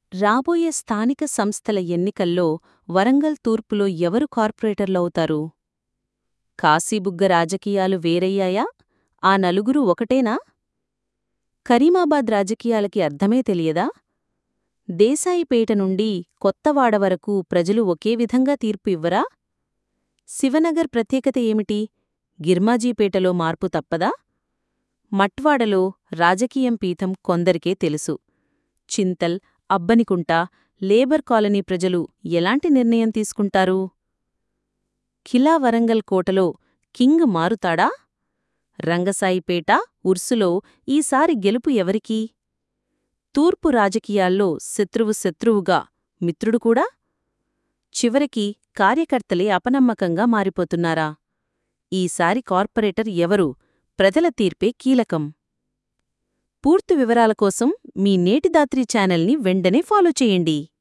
రాబోయే స్థానిక సంస్థల ఎన్నికల్లో వరంగల్ తూర్పులో ఎవరు కార్పొరేటర్లవుతారు కాశీబుగ్గ రాజకీయాలు వేరయ్యాయా ఆ నలుగురు ఒకటేనా కరీమాబాద్ రాజకీయాలకి అర్థమే తెలియదా దేశాయిపేట నుండి కొత్తవాడ వరకు ప్రజలు ఒకే విధంగా తీర్పు ఇవ్వరా శివనగర్ ప్రత్యేకత ఏమిటి గిర్మాజీపేటలో మార్పు తప్పదా మట్వాడలో రాజకీయం పీఠం కొందరికే తెలుసు చింతల్ అబ్బనికుంట లేబర్ కాలనీ ప్రజలు ఎలాంటి నిర్ణయం తీసుకుంటారు ఖిలా వరంగల్ కోటలో కింగ్ మారుతాడా రంగసాయిపేట ఉర్సులో ఈసారి గెలుపు ఎవరికి తూర్పు రాజకీయాల్లో శత్రువు శత్రువుగా మిత్రుడు కూడా చివరికి కార్యకర్తలే అపనమ్మకంగా మారిపోతున్నారా ఈసారి కార్పొరేటర్ ఎవరు ప్రజల తీర్పే కీలకం పూర్తి వివరాల కోసం మీ నేటిదాత్రి ఛానల్ని వెంటనే ఫాలో చేయండి